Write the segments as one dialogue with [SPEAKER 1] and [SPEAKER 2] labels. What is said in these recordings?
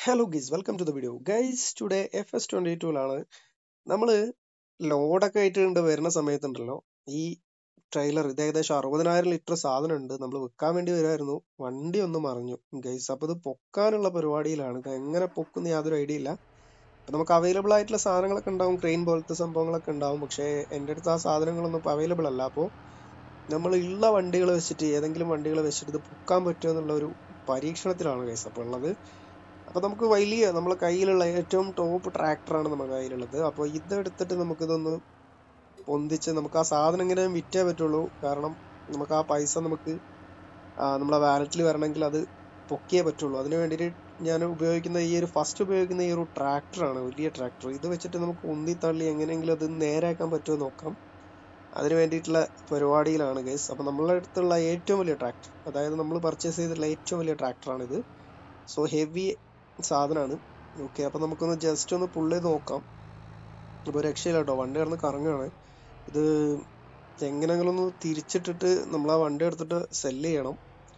[SPEAKER 1] Hello guys welcome to the video guys today F S twenty ടൂലാണ് നമ്മൾ ലോഡൊക്കെ ആയിട്ട് വരുന്ന സമയത്തുണ്ടല്ലോ ഈ ട്രെയിലർ ഇത് ഏകദേശം അറുപതിനായിരം ലിറ്റർ സാധനം ഉണ്ട് നമ്മൾ വിൽക്കാൻ വേണ്ടി വരുമായിരുന്നു വണ്ടി ഒന്ന് മറിഞ്ഞു ഗൈസ് അപ്പോൾ ഇത് പൊക്കാനുള്ള പരിപാടിയിലാണ് ഇത് എങ്ങനെ പൊക്കുന്ന യാതൊരു ഐഡിയ ഇല്ല അപ്പോൾ നമുക്ക് അവൈലബിൾ ആയിട്ടുള്ള സാധനങ്ങളൊക്കെ ഉണ്ടാവും ക്രെയിൻ പോലത്തെ സംഭവങ്ങളൊക്കെ ഉണ്ടാവും പക്ഷേ എൻ്റെ അടുത്ത് ആ സാധനങ്ങളൊന്നും ഇപ്പോൾ അവൈലബിൾ അല്ല അപ്പോൾ നമ്മൾ ഉള്ള വണ്ടികൾ വെച്ചിട്ട് ഏതെങ്കിലും വണ്ടികൾ വെച്ചിട്ട് ഇത് പൊക്കാൻ പറ്റുമോ എന്നുള്ള ഒരു പരീക്ഷണത്തിലാണ് ഗൈസ് അപ്പോൾ ഉള്ളത് അപ്പോൾ നമുക്ക് വലിയ നമ്മളെ കയ്യിലുള്ള ഏറ്റവും ടോപ്പ് ട്രാക്ടറാണ് നമ്മുടെ കയ്യിലുള്ളത് അപ്പോൾ ഇതെടുത്തിട്ട് നമുക്കിതൊന്ന് പൊന്തിച്ച് നമുക്ക് ആ സാധനം ഇങ്ങനെ വിറ്റേ പറ്റുള്ളൂ കാരണം നമുക്ക് ആ പൈസ നമുക്ക് ആ, നമ്മളെ വാലറ്റിൽ വരണമെങ്കിൽ അത് പൊക്കിയേ പറ്റുള്ളൂ അതിന് വേണ്ടിയിട്ട് ഞാൻ ഉപയോഗിക്കുന്ന ഈ ഒരു ഫസ്റ്റ് ഉപയോഗിക്കുന്ന ഈ ഒരു ട്രാക്ടറാണ് വലിയ ട്രാക്ടർ ഇത് വെച്ചിട്ട് നമുക്ക് ഉന്തി തള്ളി എങ്ങനെയെങ്കിലും അത് നേരാക്കാൻ പറ്റുമോ നോക്കാം അതിന് വേണ്ടിയിട്ടുള്ള പരിപാടിയിലാണ് ഗൈസ് അപ്പോൾ നമ്മളെ അടുത്തുള്ള ഏറ്റവും വലിയ ട്രാക്ടർ അതായത് നമ്മൾ പർച്ചേസ് ചെയ്തിട്ടുള്ള ഏറ്റവും വലിയ ട്രാക്ടറാണിത് സോ ഹെവി സാധനമാണ് ഓക്കെ അപ്പോൾ നമുക്കൊന്ന് ജസ്റ്റ് ഒന്ന് പുള്ളി നോക്കാം ഇപ്പോൾ രക്ഷയില്ല കേട്ടോ വണ്ടി കിടന്ന് കറങ്ങുകയാണ് ഇത് എങ്ങനെയെങ്കിലും ഒന്ന് തിരിച്ചിട്ടിട്ട് നമ്മൾ ആ വണ്ടി എടുത്തിട്ട് സെല്ല് ചെയ്യണം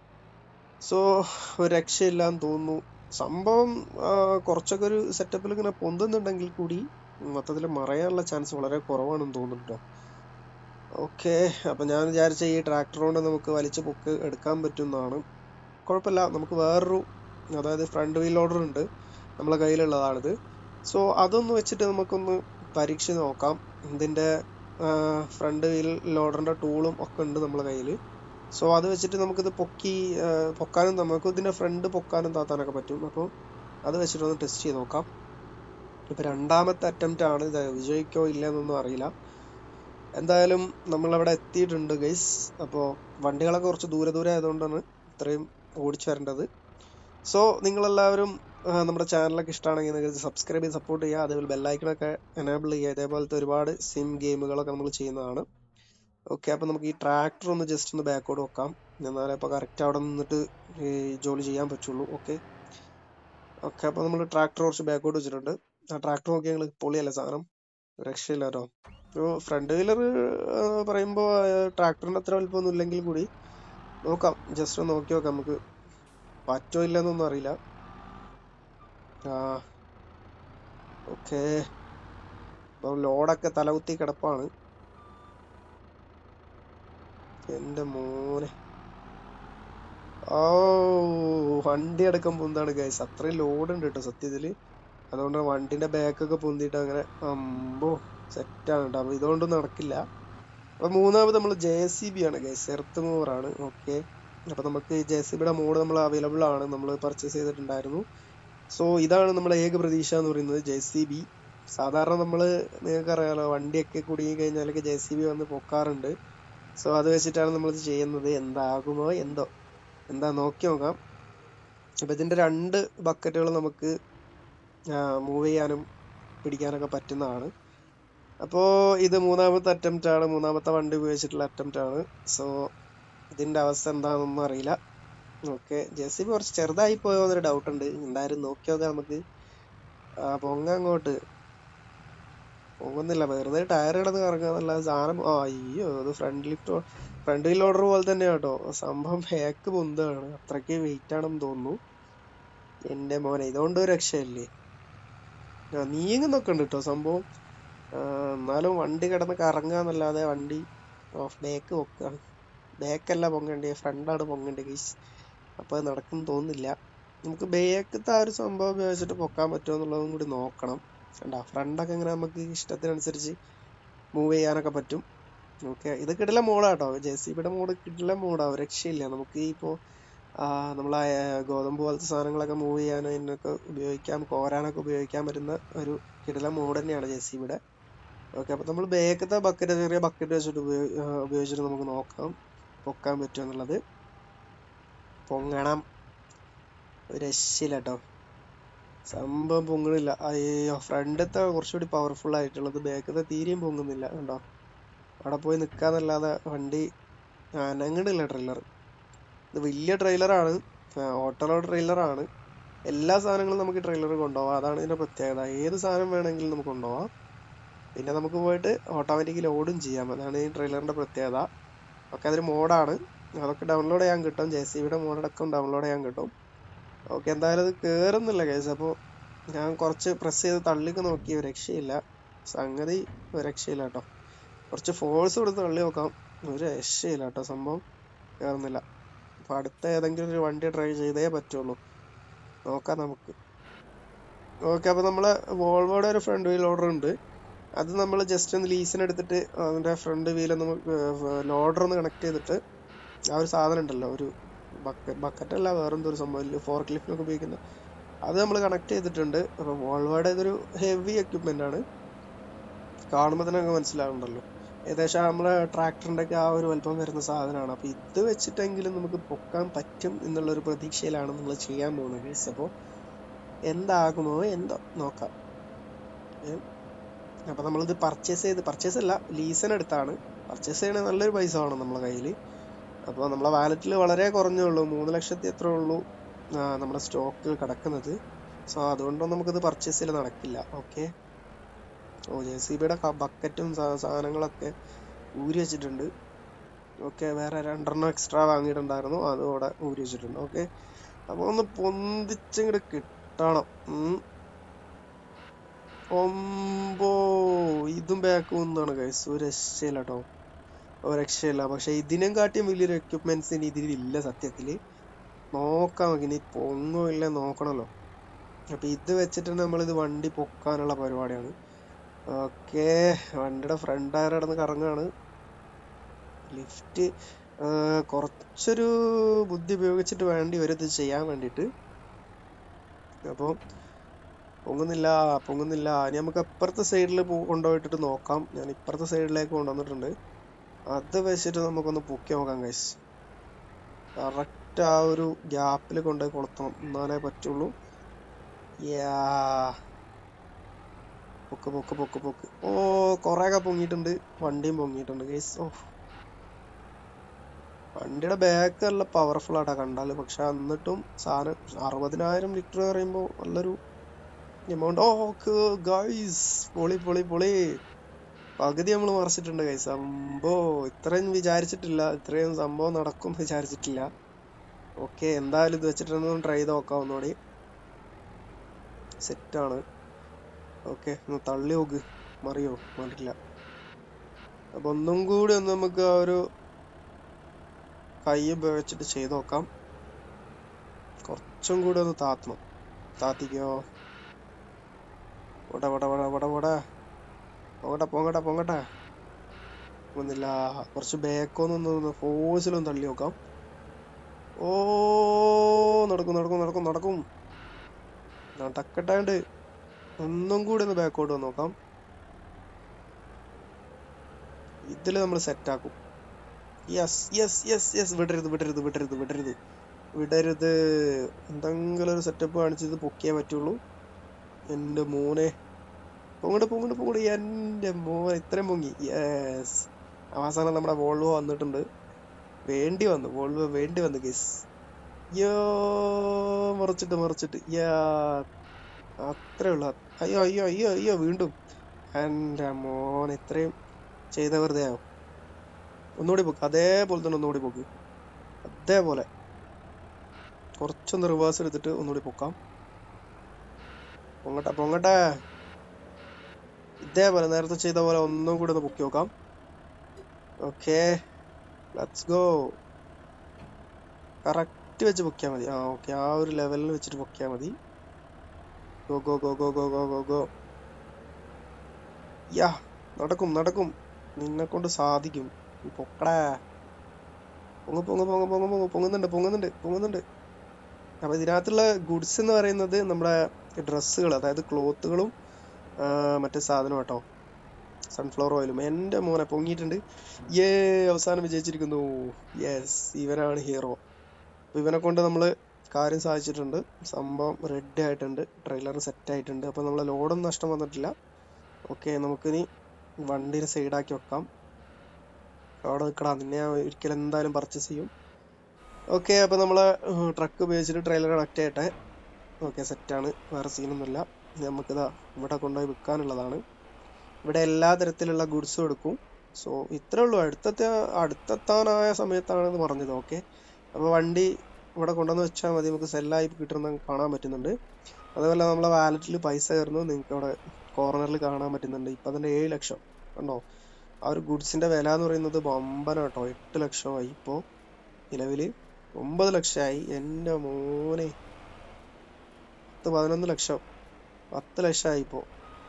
[SPEAKER 1] സോ ഒരു രക്ഷയില്ലാന്ന് തോന്നുന്നു സംഭവം ആ, കുറച്ചൊക്കെ ഒരു സെറ്റപ്പിൽ ഇങ്ങനെ പൊന്തുന്നുണ്ടെങ്കിൽ കൂടി മൊത്തത്തിൽ മറയാനുള്ള ചാൻസ് വളരെ കുറവാണെന്ന് തോന്നുന്നു കേട്ടോ ഓക്കെ അപ്പം ഞാൻ വിചാരിച്ച ഈ ട്രാക്ടർ കൊണ്ട് നമുക്ക് വലിച്ച് പൊക്ക് എടുക്കാൻ പറ്റുന്നതാണ് കുഴപ്പമില്ല നമുക്ക് വേറൊരു അതായത് ഫ്രണ്ട് വീൽ ലോഡർ ഉണ്ട് നമ്മളെ കയ്യിലുള്ളതാണിത് സോ അതൊന്ന് വെച്ചിട്ട് നമുക്കൊന്ന് പരീക്ഷിച്ച് നോക്കാം ഇതിൻ്റെ ഫ്രണ്ട് വീൽ ലോഡറിൻ്റെ ടൂളും ഒക്കെ ഉണ്ട് നമ്മളെ കയ്യിൽ സോ അത് വെച്ചിട്ട് നമുക്കിത് പൊക്കി ആ, പൊക്കാനും നമുക്ക് ഇതിൻ്റെ ഫ്രണ്ട് പൊക്കാനും താത്താനൊക്കെ പറ്റും അപ്പോൾ അത് വെച്ചിട്ട് ഒന്ന് ടെസ്റ്റ് ചെയ്ത് നോക്കാം ഇപ്പോൾ രണ്ടാമത്തെ അറ്റംപ്റ്റ് ആണ് ഇത് വിജയിക്കോ ഇല്ല എന്നൊന്നും അറിയില്ല എന്തായാലും നമ്മളവിടെ എത്തിയിട്ടുണ്ട് ഗൈസ് അപ്പോൾ വണ്ടികളൊക്കെ കുറച്ച് ദൂരെ ദൂരെ ആയതുകൊണ്ടാണ് ഇത്രയും ഓടിച്ചു വരേണ്ടത് സോ നിങ്ങളെല്ലാവരും ആ, നമ്മുടെ ചാനലൊക്കെ ഇഷ്ടമാണെങ്കിൽ നിങ്ങൾക്ക് സബ്സ്ക്രൈബ് ചെയ്ത് സപ്പോർട്ട് ചെയ്യുക അതേപോലെ ബെല്ലൈക്കണൊക്കെ എനേബിൾ ചെയ്യുക ഇതേപോലത്തെ ഒരുപാട് സിം ഗെയിമുകളൊക്കെ നമ്മൾ ചെയ്യുന്നതാണ് ഓക്കെ അപ്പോൾ നമുക്ക് ഈ ട്രാക്ടർ ഒന്ന് ജസ്റ്റ് ഒന്ന് ബാക്കോട്ട് വെക്കാം എന്നാലേ ഇപ്പോൾ കറക്റ്റ് അവിടെ നിന്നിട്ട് ഈ ജോലി ചെയ്യാൻ പറ്റുള്ളൂ ഓക്കെ ഓക്കെ അപ്പോൾ നമ്മൾ ട്രാക്ടർ കുറച്ച് ബാക്കോട്ട് വെച്ചിട്ടുണ്ട് ആ ട്രാക്ടർ നോക്കി ഞങ്ങൾ പൊളിയല്ലേ സാധനം രക്ഷയില്ല കേട്ടോ ഇപ്പോൾ ഫ്രണ്ട് വീലർ പറയുമ്പോൾ ട്രാക്ടറിൻ്റെ അത്ര വലുപ്പമൊന്നും ഇല്ലെങ്കിൽ കൂടി നോക്കാം ജസ്റ്റ് ഒന്ന് നോക്കി നോക്കാം നമുക്ക് പറ്റോ ഇല്ലെന്നൊന്നും അറിയില്ല ആ ഓക്കെ അപ്പോൾ ലോഡൊക്കെ തലകുത്തി കിടപ്പാണ് എൻ്റെ മോനെ ഓ വണ്ടി അടക്കം പൊന്താണ് ഗൈസ് അത്രയും ലോഡ് ഉണ്ട് കേട്ടോ സത്യത്തില് അതുകൊണ്ട് വണ്ടിന്റെ ബാക്കൊക്കെ പൊന്തിയിട്ട് അങ്ങനെ അമ്പോ സെറ്റാണ് കേട്ടോ അപ്പൊ ഇതുകൊണ്ടൊന്നും നടക്കില്ല അപ്പൊ മൂന്നാമത് നമ്മൾ ജെ സി ബി ആണ് ഗൈസ് എർത്ത് മൂവർ ആണ് ഓക്കെ അപ്പൊ നമുക്ക് ജെ സി ബിയുടെ മോഡ് നമ്മൾ അവൈലബിൾ ആണ് നമ്മൾ പർച്ചേസ് ചെയ്തിട്ടുണ്ടായിരുന്നു സോ ഇതാണ് നമ്മുടെ ഏക പ്രതീക്ഷ എന്ന് പറയുന്നത് ജെ സി ബി സാധാരണ നമ്മൾ നിങ്ങൾക്ക് അറിയാലോ വണ്ടിയൊക്കെ കുടുങ്ങി കഴിഞ്ഞാലൊക്കെ ജെ സി ബി വന്ന് പൊക്കാറുണ്ട് സോ അത് വെച്ചിട്ടാണ് നമ്മൾ ഇത് ചെയ്യുന്നത് എന്താകുമോ എന്തോ എന്താ നോക്കി നോക്കാം അപ്പൊ ഇതിന്റെ രണ്ട് ബക്കറ്റുകൾ നമുക്ക് മൂവ് ചെയ്യാനും പിടിക്കാനൊക്കെ പറ്റുന്നതാണ് അപ്പോൾ ഇത് മൂന്നാമത്തെ അറ്റംപ്റ്റ് ആണ് മൂന്നാമത്തെ വണ്ടി ഉപയോഗിച്ചിട്ടുള്ള അറ്റംപ്റ്റ് ആണ് സോ ഇതിന്റെ അവസ്ഥ എന്താണെന്നൊന്നും അറിയില്ല ഓക്കെ ജെ സി ബി കുറച്ച് ചെറുതായി പോയോ എന്നൊരു ഡൗട്ട് ഉണ്ട് എന്തായാലും നോക്കി നോക്കാം നമുക്ക് ആ, പൊങ്ങ അങ്ങോട്ട് പൊങ്ങുന്നില്ല വെറുതെ ടയർ കിടന്ന് കറങ്ങാന്നല്ല സാധനം ആ, അയ്യോ അത് front lift front wheel order പോലെ തന്നെ കേട്ടോ സംഭവം ബാക്ക് പൊന്താണ് അത്രയ്ക്ക് വെയിറ്റ് ആണെന്ന് തോന്നുന്നു എന്റെ മോനെ ഇതുകൊണ്ട് ഒരു രക്ഷയില്ലേ ആ, നീങ്ങുന്നൊക്കെ ഉണ്ട് കേട്ടോ സംഭവം ആ, എന്നാലും വണ്ടി കിടന്ന് കറങ്ങാന്നല്ലാതെ വണ്ടി ഓഫ് ബാക്ക് പൊക്കാണ് ബാക്കല്ല പൊങ്ങണ്ടേ ഫ്രണ്ടാണ് പൊങ്ങണ്ടേ ഗൈസ് അപ്പൊ അത് നടക്കും തോന്നുന്നില്ല നമുക്ക് ബാക്കത്തെ ആ ഒരു സംഭവം ഉപയോഗിച്ചിട്ട് പൊക്കാൻ പറ്റുമോ എന്നുള്ളതും കൂടി നോക്കണം കണ്ടാ ഫ്രണ്ടൊക്കെ ഇങ്ങനെ നമുക്ക് ഇഷ്ടത്തിനനുസരിച്ച് മൂവ് ചെയ്യാനൊക്കെ പറ്റും ഓക്കെ ഇത് കിടില മോഡാട്ടോ ജെ സി ബിയുടെ മോഡ് കിടില മോഡാ ഒരു രക്ഷയില്ല നമുക്ക് ഇപ്പോൾ നമ്മളെ ഗോതമ്പ് പോലത്തെ സാധനങ്ങളൊക്കെ മൂവ് ചെയ്യാനും അതിനൊക്കെ ഉപയോഗിക്കാം കോരാനൊക്കെ ഉപയോഗിക്കാൻ പറ്റുന്ന ഒരു കിടില മോഡ് തന്നെയാണ് ജെ സി ബിയുടെ ഓക്കെ അപ്പോൾ നമ്മൾ ബേക്കത്തെ ബക്കറ്റ് ചെറിയ ബക്കറ്റ് വെച്ചിട്ട് ഉപയോഗി ആ, ഉപയോഗിച്ചിട്ട് നമുക്ക് നോക്കാം പൊക്കാൻ പറ്റുമോ എന്നുള്ളത് പൊങ്ങണം ഒരു രക്ഷയില്ല കേട്ടോ സംഭവം പൊങ്ങണില്ല അയ്യോ ഫ്രണ്ടത്തെ കുറച്ചുകൂടി പവർഫുൾ ആയിട്ടുള്ളത് ബാക്കത്തെ തീരെയും പൊങ്ങുന്നില്ല കണ്ടോ അവിടെ പോയി നിൽക്കാന്നല്ലാതെ വണ്ടി അനങ്ങണില്ല ട്രെയിലർ ഇത് വലിയ ട്രെയിലറാണ് ഓട്ടോലോ ട്രെയിലറാണ് എല്ലാ സാധനങ്ങളും നമുക്ക് ട്രെയിലർ കൊണ്ടുപോകാം അതാണ് ഇതിന്റെ പ്രത്യേകത ഏത് സാധനം വേണമെങ്കിലും നമുക്ക് കൊണ്ടുപോകാം പിന്നെ നമുക്ക് പോയിട്ട് ഓട്ടോമാറ്റിക് ലോഡും ചെയ്യാം അതാണ് ഈ ട്രെയിലറിന്റെ പ്രത്യേകത ഒക്കെ അതൊരു മോഡാണ് അതൊക്കെ ഡൗൺലോഡ് ചെയ്യാൻ കിട്ടും ജെ സി ബിയുടെ മോഡടക്കം ഡൗൺലോഡ് ചെയ്യാൻ കിട്ടും ഓക്കെ എന്തായാലും അത് കേറുന്നില്ല കേസ് അപ്പോൾ ഞാൻ കുറച്ച് പ്രസ് ചെയ്ത് തള്ളിക്ക് നോക്കി ഒരു രക്ഷയില്ല സംഗതി ഒരു രക്ഷയില്ല കേട്ടോ കുറച്ച് ഫോഴ്സ് കൊടുത്ത് തള്ളി നോക്കാം ഒരു രക്ഷയില്ല കേട്ടോ സംഭവം കേറുന്നില്ല അപ്പൊ അടുത്ത ഏതെങ്കിലും ഒരു വണ്ടി ട്രൈ ചെയ്തേ പറ്റുള്ളൂ നോക്കാം നമുക്ക് ഓക്കെ അപ്പൊ നമ്മളെ വോൾവോയുടെ ഒരു ഫ്രണ്ട് വീൽ ഓർഡർ ഉണ്ട് അത് നമ്മൾ ജസ്റ്റ് ഒന്ന് ലീസിന് എടുത്തിട്ട് അതിന്റെ ഫ്രണ്ട് വീൽ ഒന്ന് ലോഡർ ഒന്ന് കണക്ട് ചെയ്തിട്ട് ആ ഒരു സാധനം ഉണ്ടല്ലോ ഒരു ബക്കറ്റ് ബക്കറ്റ് അല്ല വേറെന്തോ ഒരു സംഭവം ഫോർ ക്ലിഫിലൊക്കെ ഉപയോഗിക്കുന്ന അത് നമ്മൾ കണക്ട് ചെയ്തിട്ടുണ്ട് അപ്പൊ വോൾവോയുടെ ഇതൊരു ഹെവി എക്യുപ്മെന്റ് ആണ് കാണുമ്പോൾ തന്നെ നമുക്ക് മനസ്സിലാവുന്നുണ്ടല്ലോ ഏകദേശം നമ്മളെ ട്രാക്ടറിന്റെ ഒക്കെ ആ ഒരു വലുപ്പം വരുന്ന സാധനമാണ് അപ്പൊ ഇത് വെച്ചിട്ടെങ്കിലും നമുക്ക് പൊക്കാൻ പറ്റും എന്നുള്ള ഒരു പ്രതീക്ഷയിലാണ് നമ്മൾ ചെയ്യാൻ പോകുന്നത് ഗൈസ് അപ്പോൾ എന്താകുമോ എന്തോ നോക്കാം ഏ? അപ്പൊ നമ്മളിത് പർച്ചേസ് ചെയ്ത് പർച്ചേസ് അല്ല ലീസിന് എടുത്താണ് പർച്ചേസ് ചെയ്യണ നല്ലൊരു പൈസ വേണം നമ്മളെ കയ്യിൽ അപ്പോൾ നമ്മളെ വാലറ്റിൽ വളരെ കുറഞ്ഞേ ഉള്ളൂ മൂന്ന് ലക്ഷത്തി എത്ര ഉള്ളൂ ആ, നമ്മുടെ സ്റ്റോക്ക് കിടക്കുന്നത് സോ അതുകൊണ്ടൊന്നും നമുക്കിത് പർച്ചേസ് ചെയ്യൽ നടക്കില്ല ഓക്കെ ഓ ജെ സി ബിയുടെ ബക്കറ്റും സാധനങ്ങളൊക്കെ ഊരി വെച്ചിട്ടുണ്ട് ഓക്കെ വേറെ രണ്ടെണ്ണം എക്സ്ട്രാ വാങ്ങിയിട്ടുണ്ടായിരുന്നു അതും അവിടെ ഊരി വെച്ചിട്ടുണ്ട് ഓക്കെ അപ്പൊ ഒന്ന് പൊന്തിച്ചിങ്ങോട്ട് കിട്ടണം ഉം. ഒമ്പോ ഇതും ബാക്ക് ഒന്നാണ് കൈസ് ഒരു രക്ഷയില്ല കേട്ടോ ഒരു രക്ഷയില്ല പക്ഷെ ഇതിനും കാട്ടിയും വലിയൊരു എക്യുപ്മെന്റ്സ് ഇനി ഇതിലില്ല സത്യത്തില് നോക്കാം നമുക്ക് ഇനി പൊങ്ങോ ഇല്ല നോക്കണല്ലോ അപ്പൊ ഇത് വെച്ചിട്ട് നമ്മൾ ഇത് വണ്ടി പൊക്കാനുള്ള പരിപാടിയാണ് ഓക്കെ വണ്ടിയുടെ ഫ്രണ്ട് ടയർ കിടന്ന് കറങ്ങാണ് ലിഫ്റ്റ് കുറച്ചൊരു ബുദ്ധി ഉപയോഗിച്ചിട്ട് വേണ്ടി വരും ഇത് ചെയ്യാൻ വേണ്ടിയിട്ട് അപ്പോൾ പൊങ്ങുന്നില്ല പൊങ്ങുന്നില്ല ഇനി നമുക്ക് അപ്പുറത്തെ സൈഡിൽ കൊണ്ടുപോയിട്ടിട്ട് നോക്കാം ഞാൻ ഇപ്പുറത്തെ സൈഡിലേക്ക് കൊണ്ടുവന്നിട്ടുണ്ട് അത് വെച്ചിട്ട് നമുക്കൊന്ന് പൊക്കി നോക്കാം ഗൈസ് കറക്റ്റ് ആ ഒരു ഗ്യാപ്പിൽ കൊണ്ടുപോയി കൊളുത്തണം എന്നാലേ പറ്റുള്ളൂ യാ പൊക്ക് പൊക്ക് പൊക്ക് പൊക്ക് ഓ കൊറേയൊക്കെ പൊങ്ങിയിട്ടുണ്ട് വണ്ടിയും പൊങ്ങിയിട്ടുണ്ട് ഗൈസ് ഓ വണ്ടിയുടെ ബാക്ക് നല്ല പവർഫുൾ ആട്ടാ കണ്ടാല് പക്ഷെ എന്നിട്ടും സാധനം അറുപതിനായിരം ലിറ്റർ പറയുമ്പോൾ നല്ലൊരു എമൗണ്ട് ഓ ഗൈസ് പൊളി പൊളി പൊളി പകുതി നമ്മൾ മറിച്ചിട്ടുണ്ട് ഗൈസ് സംഭവോ ഇത്രയും വിചാരിച്ചിട്ടില്ല ഇത്രയും സംഭവം നടക്കും വിചാരിച്ചിട്ടില്ല ഓക്കെ എന്തായാലും ഇത് വെച്ചിട്ടൊന്ന് ട്രൈ ചെയ്ത് നോക്കാം ഒന്നുകൂടി സെറ്റാണ് ഓക്കെ ഒന്ന് തള്ളി നോക്ക് മറിയോ മറിയില്ല അപ്പൊ ഒന്നും കൂടി ഒന്ന് നമുക്ക് ആ ഒരു കൈ ഉപയോഗിച്ചിട്ട് ചെയ്ത് നോക്കാം കുറച്ചും കൂടി ഒന്ന് താത്തണം താത്തിക്കോ വട വട വട വട വട പോങ്ങട്ടെ പോങ്ങട്ടെ പോങ്ങട്ടെ ഒന്നില്ല കുറച്ച് ബാക്കൊന്നൊന്ന് ഫോഴ്സിലൊന്ന് തള്ളി നോക്കാം ഓ നടക്കും നടക്കും നടക്കും നടക്കും നടക്കട്ടാണ്ട് ഒന്നും കൂടി ഒന്ന് ബാക്കോട്ട് വന്ന് നോക്കാം ഇതില് നമ്മൾ സെറ്റ് ആക്കും യെസ് യെസ് യെസ് യെസ് വിടരുത് വിടരുത് വിടരുത് വിടരുത് വിടരുത് എന്തെങ്കിലും ഒരു സെറ്റപ്പ് കാണിച്ച് ഇത് പൊക്കിയേ പറ്റുള്ളൂ എന്റെ മോനെ പൊങ്ങട് പൊങ്ങട് പൊങ്ങട് എന്റെ മോൻ ഇത്രയും പൊങ്ങി യെസ് അവസാനം നമ്മുടെ വോൾവോ വന്നിട്ടുണ്ട് വേണ്ടി വന്നു വോൾവോ വേണ്ടി വന്നു ഗേസ് യോ മറിച്ചിട്ട് മറിച്ചിട്ട് യാ അത്രേ ഉള്ളു അയ്യോ അയ്യോ അയ്യോ അയ്യോ വീണ്ടും എന്റെ മോൻ ഇത്രയും ചെയ്ത വെറുതെ ആവും ഒന്നുകൂടി പോക്ക് അതേപോലെ തന്നെ ഒന്നുകൂടി പോക്ക് അതേപോലെ കുറച്ചൊന്ന് റിവേഴ്സ് എടുത്തിട്ട് ഒന്നുകൂടി പൊക്കാം പൊങ്ങട്ടെ പൊങ്ങട്ടെ ഇതേപോലെ നേരത്തെ ചെയ്ത പോലെ ഒന്നും കൂടി ഒന്ന് പൊക്കി നോക്കാം ഓക്കെ ലെറ്റ്സ് ഗോ കറക്റ്റ് വെച്ച് പൊക്കിയാൽ മതി ആ ഓക്കെ ആ ഒരു ലെവലിൽ വെച്ചിട്ട് പൊക്കിയാൽ മതി go go go go go go go go യാ നടക്കും നടക്കും നിന്നെ കൊണ്ട് സാധിക്കും നീ പൊക്കടാ പൊങ്ങ് പൊങ്ങ് പൊങ്ങ് പൊങ്ങ് പൊങ്ങ് പൊങ്ങുന്നുണ്ട് പൊങ്ങുന്നുണ്ട് പൊങ്ങുന്നുണ്ട് അപ്പൊ ഇതിനകത്തുള്ള ഗുഡ്സ് എന്ന് പറയുന്നത് നമ്മുടെ ഡ്രസ്സുകൾ അതായത് ക്ലോത്തുകളും മറ്റേ സാധനം കേട്ടോ സൺഫ്ലവർ ഓയിലും എൻ്റെ മോനെ പൊങ്ങിയിട്ടുണ്ട് ഏ അവസാനം വിജയിച്ചിരിക്കുന്നു യെസ് ഇവനാണ് ഹീറോ അപ്പൊ ഇവനെ കൊണ്ട് നമ്മൾ കാര്യം സാധിച്ചിട്ടുണ്ട് സംഭവം റെഡി ആയിട്ടുണ്ട് ട്രെയിലർ സെറ്റ് ആയിട്ടുണ്ട് അപ്പൊ നമ്മളെ ലോഡൊന്നും നഷ്ടം വന്നിട്ടില്ല ഓക്കെ നമുക്കിനി വണ്ടിനെ സൈഡാക്കി വെക്കാം അവിടെ നിൽക്കടാ നിന്നെ ഞാൻ ഒരിക്കലും എന്തായാലും പർച്ചേസ് ചെയ്യും ഓക്കെ അപ്പൊ നമ്മളെ ട്രക്ക് ഉപയോഗിച്ചിട്ട് ട്രെയിലർ കണക്ട് ചെയ്യട്ടെ ഓക്കെ സെറ്റാണ് വേറെ സീനൊന്നുമില്ല നമുക്കിതാ ഇവിടെ കൊണ്ടുപോയി വിൽക്കാനുള്ളതാണ് ഇവിടെ എല്ലാ തരത്തിലുള്ള ഗുഡ്സും എടുക്കും സോ ഇത്രേ ഉള്ളൂ അടുത്തത്തെ അടുത്തെത്താനായ സമയത്താണ് ഇത് പറഞ്ഞത് ഓക്കെ അപ്പൊ വണ്ടി ഇവിടെ കൊണ്ടുവന്ന് വെച്ചാൽ മതി നമുക്ക് സെല്ലായി കിട്ടുന്ന കാണാൻ പറ്റുന്നുണ്ട് അതുപോലെ നമ്മളെ വാലറ്റിൽ പൈസ കയറുന്നത് നിങ്ങൾക്ക് അവിടെ കോർണറിൽ കാണാൻ പറ്റുന്നുണ്ട് ഇപ്പം തന്നെ ഏഴ് ലക്ഷം കണ്ടോ ആ ഒരു ഗുഡ്സിന്റെ വില എന്ന് പറയുന്നത് വമ്പന കേട്ടോ എട്ട് ലക്ഷമായി ഇപ്പോൾ നിലവിൽ ഒമ്പത് ലക്ഷമായി എൻ്റെ മോനെ പത്ത് പതിനൊന്ന് ലക്ഷം പത്ത് ലക്ഷമായി ഇപ്പോൾ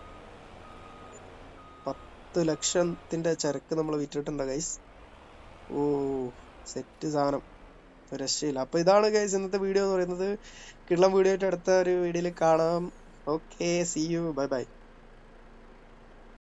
[SPEAKER 1] പത്ത് ലക്ഷത്തിന്റെ ചരക്ക് നമ്മൾ വിറ്റിട്ടുണ്ട് ഗൈസ് ഓ സെറ്റ് സാധനം ഒരു രക്ഷയില്ല അപ്പൊ ഇതാണ് ഗൈസ് ഇന്നത്തെ വീഡിയോ എന്ന് പറയുന്നത് കിള്ളം വീഡിയോ ആയിട്ട് അടുത്ത ഒരു വീഡിയോയിൽ കാണാം okay see you bye by